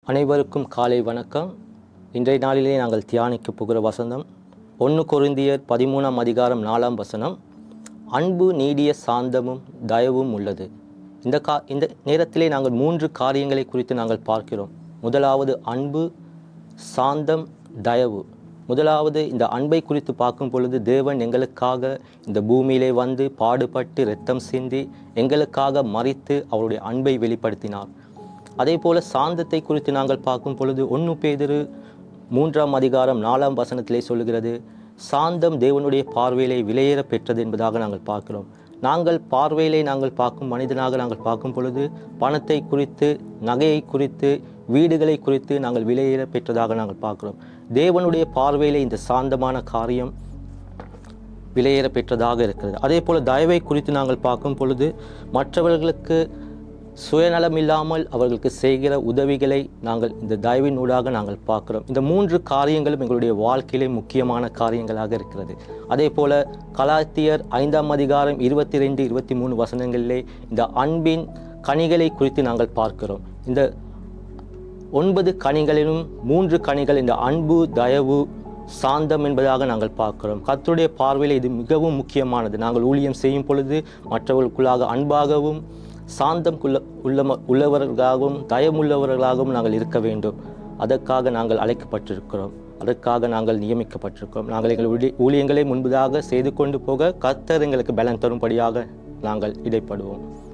அனைவருக்கும் காலை வணக்கம் இன்றைய நாளிலே நாங்கள் தியானிக்க போகிற வசனம் ஒன்று கொரிந்தியர் பதிமூணாம் அதிகாரம் நாலாம் வசனம் அன்பு நீடிய சாந்தமும் தயவும் உள்ளது இந்த கா இந்த நேரத்திலே நாங்கள் மூன்று காரியங்களை குறித்து நாங்கள் பார்க்கிறோம் முதலாவது அன்பு சாந்தம் தயவு முதலாவது இந்த அன்பை குறித்து பார்க்கும் பொழுது தேவன் எங்களுக்காக இந்த பூமியிலே வந்து பாடுபட்டு இரத்தம் சிந்தி எங்களுக்காக மறித்து அவருடைய அன்பை வெளிப்படுத்தினார் அதே போல சாந்தத்தை குறித்து நாங்கள் பார்க்கும் பொழுது ஒன்று பேதிரு மூன்றாம் அதிகாரம் நாலாம் வசனத்திலே சொல்லுகிறது சாந்தம் தேவனுடைய பார்வையிலே விலையேற பெற்றது என்பதாக நாங்கள் பார்க்கிறோம் நாங்கள் பார்வையிலே நாங்கள் பார்க்கும் மனிதனாக நாங்கள் பார்க்கும் பொழுது பணத்தை குறித்து நகையை குறித்து வீடுகளை குறித்து நாங்கள் விலையேற பெற்றதாக நாங்கள் பார்க்கிறோம் தேவனுடைய பார்வையிலே இந்த சாந்தமான காரியம் விலையேற பெற்றதாக இருக்கிறது அதே போல் தயவை குறித்து நாங்கள் பார்க்கும் பொழுது மற்றவர்களுக்கு சுயநலம் இல்லாமல் அவர்களுக்கு செய்கிற உதவிகளை நாங்கள் இந்த தயவின் ஊடாக நாங்கள் பார்க்கிறோம் இந்த மூன்று காரியங்களும் எங்களுடைய வாழ்க்கையிலே முக்கியமான காரியங்களாக இருக்கிறது அதே போல கலாத்தியர் ஐந்தாம் அதிகாரம் இருபத்தி ரெண்டு இருபத்தி மூணு வசனங்களிலே இந்த அன்பின் கனிகளை குறித்து நாங்கள் பார்க்கிறோம் இந்த ஒன்பது கனிகளிலும் மூன்று கனிகள் இந்த அன்பு தயவு சாந்தம் என்பதாக நாங்கள் பார்க்கிறோம் கர்த்தருடைய பார்வையில் இது மிகவும் முக்கியமானது நாங்கள் ஊழியம் செய்யும் பொழுது மற்றவர்களுக்குள்ளாக அன்பாகவும் சாந்தம் உள்ள உள்ள உள்ளவர்களாகவும் தயமுள்ளவர்களாகவும் நாங்கள் இருக்க வேண்டும் அதற்காக நாங்கள் அழைக்கப்பட்டிருக்கிறோம் அதற்காக நாங்கள் நியமிக்கப்பட்டிருக்கிறோம் நாங்கள் எங்கள் ஊழி- ஊழியங்களை முன்பதாக செய்து கொண்டு போக கர்த்தர் எங்களுக்கு பலன் தரும்படியாக நாங்கள் இடைப்படுவோம்